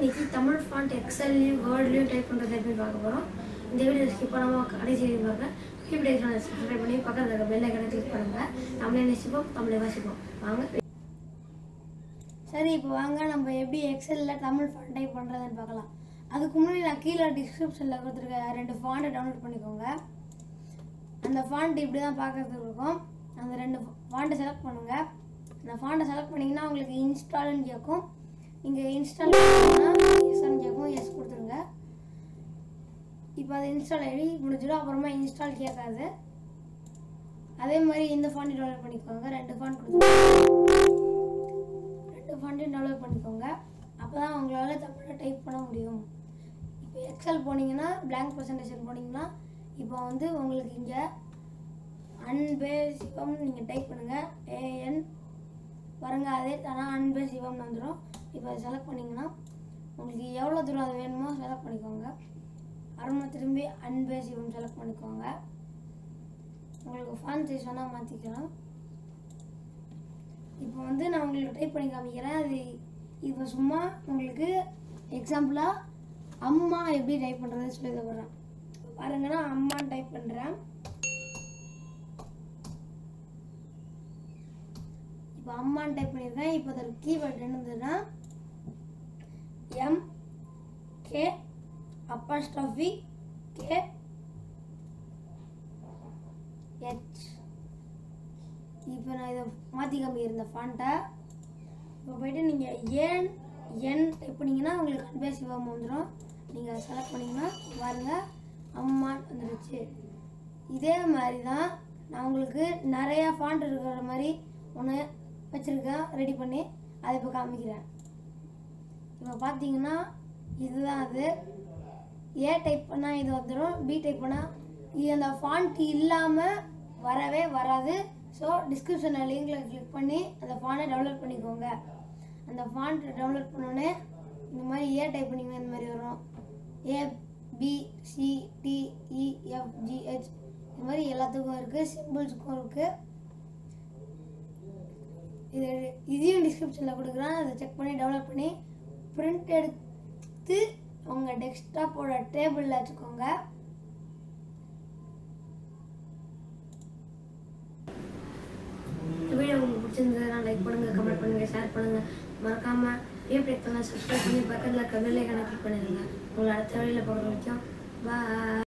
இன்னைக்கு தமிழ் ஃபாண்ட் எக்ஸல்லையும் வேர்ட்லையும் டைப் பண்ணுறது எப்படி பார்க்க போகிறோம் இந்த வீடியோ ஸ்கிப் பண்ணாமல் கடைசி வரைக்கும் பாருங்க கீப் சேனல் சப்ஸ்கிரைப் பண்ணி பக்கத்தில் இருக்க பெல் ஐக்கனை கிளிக் பண்ணுங்கள் தமிழை நேசிப்போம் தமிழை வாசிப்போம் வாங்க சரி இப்போ வாங்க நம்ம எப்படி எக்ஸலில் தமிழ் ஃபாண்ட் டைப் பண்ணுறதுன்னு பார்க்கலாம் அதுக்கு முன்னாடி நான் கீழே டிஸ்கிரிப்ஷனில் கொடுத்துருக்க ரெண்டு ஃபாண்ட்டை டவுன்லோட் பண்ணிக்கோங்க அந்த ஃபாண்ட் இப்படி தான் பார்க்கறதுக்கு இருக்கும் அந்த ரெண்டு ஃபாண்ட்டை செலக்ட் பண்ணுங்கள் அந்த ஃபாண்ட்டை செலக்ட் பண்ணிங்கன்னா உங்களுக்கு இன்ஸ்டால்னு கேட்கும் நீங்கள் இன்ஸ்டால் பண்ணீங்கன்னா எஸ்ன்னு கேட்கும் எஸ் கொடுத்துருங்க இப்போ அது இன்ஸ்டால் ஆகி முடிஞ்சிடும் அப்புறமா இன்ஸ்டால் கேட்காது அதே மாதிரி இந்த ஃபாண்ட் டவுன்லோட் பண்ணிக்கோங்க ரெண்டு ஃபாண்ட் கொடுத்துருங்க ரெண்டு ஃபாண்ட்டையும் டவுன்லோட் பண்ணிக்கோங்க அப்போ தான் உங்களால் தமிழில் டைப் பண்ண முடியும் இப்போ எக்ஸல் போனீங்கன்னா blank ப்ரெசன்டேஷன் போனீங்கன்னா இப்போ வந்து உங்களுக்கு இங்கே அன்பே சிவம் நீங்கள் டைப் பண்ணுங்கள் ஏஎன் பாருங்க அதே ஆனால் அன்பே சிவம்னு வந்துடும் இப்போ அதை செலக்ட் பண்ணிங்கன்னா உங்களுக்கு எவ்வளோ தூரம் அது வேணுமோ செலக்ட் பண்ணிக்கோங்க அருமை திரும்பி அன்பே சிவம் செலக்ட் பண்ணிக்கோங்க உங்களுக்கு ஃபான் சைஸ் வேணால் மாற்றிக்கலாம் இப்போ வந்து நான் உங்களுக்கு டைப் பண்ணி காமிக்கிறேன் அது இப்போ சும்மா உங்களுக்கு எக்ஸாம்பிளாக அம்மா எப்படி டைப் பண்ணுறது சொல்லி தரேன் பாருங்க நான் அம்மான்னு டைப் பண்ணுறேன் இப்போ அம்மான்னு டைப் பண்ணியிருக்கேன் இப்போ அதோட கீவேர்ட் என்னதுன்னா M K apostrophe K H இப்போ நான் இதை மாற்றி காமிக்கிறேன் இந்த ஃபாண்ட்டை இப்போ போயிட்டு நீங்கள் ஏன் என் டைப் பண்ணிங்கன்னா உங்களுக்கு அன்பே சிவம் வந்துடும் நீங்கள் அதை செலக்ட் பண்ணிங்கன்னா பாருங்க அம்மான் வந்துடுச்சு இதே மாதிரி தான் நான் உங்களுக்கு நிறையா ஃபாண்ட் இருக்கிற மாதிரி ஒன்று வச்சுருக்கேன் ரெடி பண்ணி அதை இப்போ காமிக்கிறேன் இப்போ பார்த்தீங்கன்னா இதுதான் அது ஏ டைப் பண்ணால் இது வந்துடும் பி டைப் பண்ணால் இது அந்த ஃபாண்ட் இல்லாமல் வரவே வராது ஸோ டிஸ்கிரிப்ஷனில் லிங்கில் கிளிக் பண்ணி அந்த ஃபாண்ட்டை டவுன்லோட் பண்ணிக்கோங்க அந்த ஃபாண்ட் டவுன்லோட் பண்ணோடனே இந்த மாதிரி ஏ டைப் பண்ணிங்கன்னா இந்த மாதிரி வரும் A B C D E F G H இந்த மாதிரி எல்லாத்துக்கும் இருக்குது சிம்பிள்ஸுக்கும் இருக்குது இது இதையும் டிஸ்கிரிப்ஷனில் கொடுக்குறேன் அதை செக் பண்ணி டவுன்லோட் பண்ணி பிரிண்ட் எடுத்து உங்கள் டெஸ்க்டாப்போட டேபிளில் வச்சுக்கோங்க இந்த வீடியோ உங்களுக்கு பிடிச்சிருந்ததுன்னா லைக் பண்ணுங்கள் கமெண்ட் பண்ணுங்கள் ஷேர் பண்ணுங்கள் மறக்காமல் யூடியூப் சேனல் சப்ஸ்கிரைப் பண்ணி பக்கத்தில் இருக்க பெல் ஐக்கானை கிளிக் பண்ணிடுங்க உங்களை அடுத்த வீடியோவில் பார்க்குற வரைக்கும் பாய்